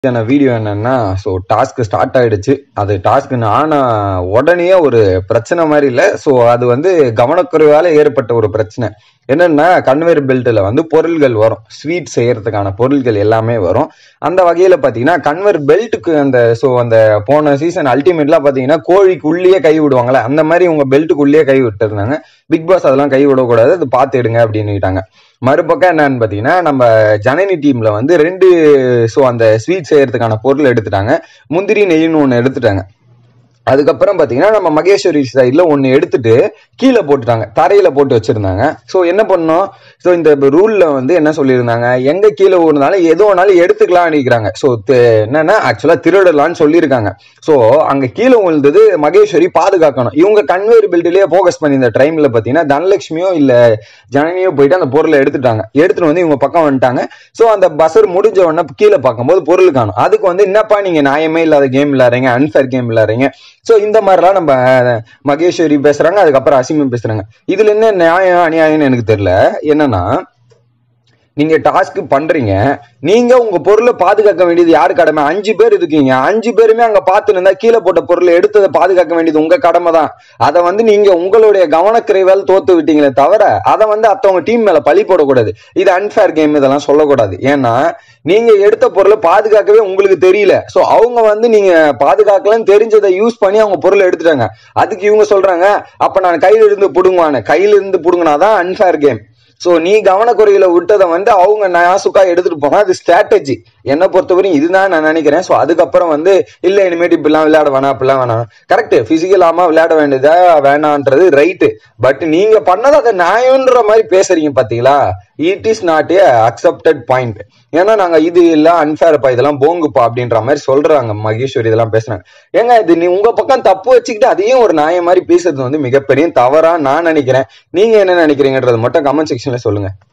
ஆன வீடியோ என்னன்னா so task start ஆயிடுச்சு அது டாஸ்க் ஆன உடனே ஒரு பிரச்சனை மாதிரி இல்லை ஸோ அது வந்து கவனக்குறைவால ஏற்பட்ட ஒரு பிரச்சனை என்னன்னா கன்வேர் பெல்ட்டில் வந்து பொருள்கள் வரும் ஸ்வீட் செய்யறதுக்கான பொருள்கள் எல்லாமே வரும் அந்த வகையில பாத்தீங்கன்னா கன்வர் பெல்ட்டுக்கு அந்த ஸோ அந்த போன சீசன் அல்டிமேட்லாம் பாத்தீங்கன்னா கோழிக்குள்ளேயே கை விடுவாங்கல்ல அந்த மாதிரி உங்க பெல்ட்டுக்குள்ளேயே கை விட்டுருந்தாங்க பிக் பாஸ் அதெல்லாம் கை விடக்கூடாது அது பார்த்து எடுங்க அப்படின்னுட்டாங்க மறுபக்கம் என்னன்னு பாத்தீங்கன்னா நம்ம ஜனனி டீம்ல வந்து ரெண்டு ஸோ அந்த ஸ்வீட் செய்யறதுக்கான பொருள் எடுத்துட்டாங்க முந்திரி நெய்ன்னு ஒன்று எடுத்துட்டாங்க அதுக்கப்புறம் பாத்தீங்கன்னா நம்ம மகேஸ்வரி சைட்ல ஒன்னு எடுத்துட்டு கீழே போட்டுட்டாங்க தரையில போட்டு வச்சிருந்தாங்க ஸோ என்ன பண்ணோம் ஸோ இந்த ரூல்ல வந்து என்ன சொல்லியிருந்தாங்க எங்க கீழே ஊர்னாலும் எது வேணாலும் எடுத்துக்கலாம் நினைக்கிறாங்க ஸோ என்னன்னா ஆக்சுவலா திருடலாம்னு சொல்லியிருக்காங்க ஸோ அங்க கீழே விழுந்தது மகேஸ்வரி பாதுகாக்கணும் இவங்க கன்வேர் பில்ட்லயே ஃபோக்கஸ் பண்ணி இந்த டைம்ல பாத்தீங்கன்னா தனலட்சுமியோ இல்ல ஜனனியோ போயிட்டு அந்த பொருளை எடுத்துட்டாங்க எடுத்துட்டு வந்து இவங்க பக்கம் வந்துட்டாங்க ஸோ அந்த பஸ்ஸர் முடிஞ்ச உடனே கீழே பார்க்கும்போது பொருள் காணும் அதுக்கு வந்து என்னப்பா நீங்க நியாயமே இல்லாத கேம் விளையாடுறீங்க அன்ஃபேர் கேம் விளையாடுறீங்க ஸோ இந்த மாதிரிலாம் நம்ம மகேஸ்வரி பேசுறாங்க அதுக்கப்புறம் அசிமம் பேசுறாங்க இதுல என்ன நியாயம் அநியாயம்னு எனக்கு தெரியல என்னன்னா நீங்க டாஸ்க் பண்றீங்க நீங்க உங்க பொருளை பாதுகாக்க வேண்டியது யாரு கடமை அஞ்சு பேர் இருக்கீங்க அஞ்சு பேருமே அங்க பார்த்து இருந்தா கீழே போட்ட பொருளை எடுத்ததை பாதுகாக்க வேண்டியது உங்க கடமை தான் அதை வந்து நீங்க உங்களுடைய கவனக்குறைவால் தோத்து விட்டீங்களே தவிர அதை வந்து அத்தவங்க டீம் மேல பழி போடக்கூடாது இது அன்ஃபேர் கேம் இதெல்லாம் சொல்லக்கூடாது ஏன்னா நீங்க எடுத்த பொருளை பாதுகாக்கவே உங்களுக்கு தெரியல சோ அவங்க வந்து நீங்க பாதுகாக்கலன்னு தெரிஞ்சதை யூஸ் பண்ணி அவங்க பொருளை எடுத்துட்டாங்க அதுக்கு இவங்க சொல்றாங்க அப்ப நான் கையில இருந்து புடுங்குவானு கையில இருந்து புடுங்கினாதான் அன்ஃபேர் கேம் சோ நீ கவனக்குறையில விட்டதை வந்து அவங்க நாசுக்கா எடுத்துட்டு போனா அது ஸ்ட்ராட்டஜி என்னை பொறுத்தவரையும் இதுதான் நான் நினைக்கிறேன் சோ அதுக்கப்புறம் வந்து இல்ல இனிமேட்டு இப்படிலாம் விளையாட வேணாம் அப்படிலாம் வேணாம் கரெக்ட் பிசிக்கலாமா விளையாட வேண்டியதா வேணான்றது ரைட்டு பட் நீங்க பண்ணது அதை நியாயம்ன்ற மாதிரி பேசுறீங்க பாத்தீங்களா it is not a accepted point ஏன்னா நாங்க இது இல்ல அன்ஃபேர்ப்பா இதெல்லாம் போங்குப்பா அப்படின்ற மாதிரி சொல்றாங்க மகேஸ்வரி இதெல்லாம் பேசுறாங்க ஏங்க இது நீ உங்க பக்கம் தப்பு வச்சுக்கிட்டு அதையும் ஒரு நியாயம் மாதிரி பேசுறது வந்து மிகப்பெரிய தவறா நான் நினைக்கிறேன் நீங்க என்ன நினைக்கிறீங்கன்றது மட்டும் கமெண்ட் செக்ஷன்ல சொல்லுங்க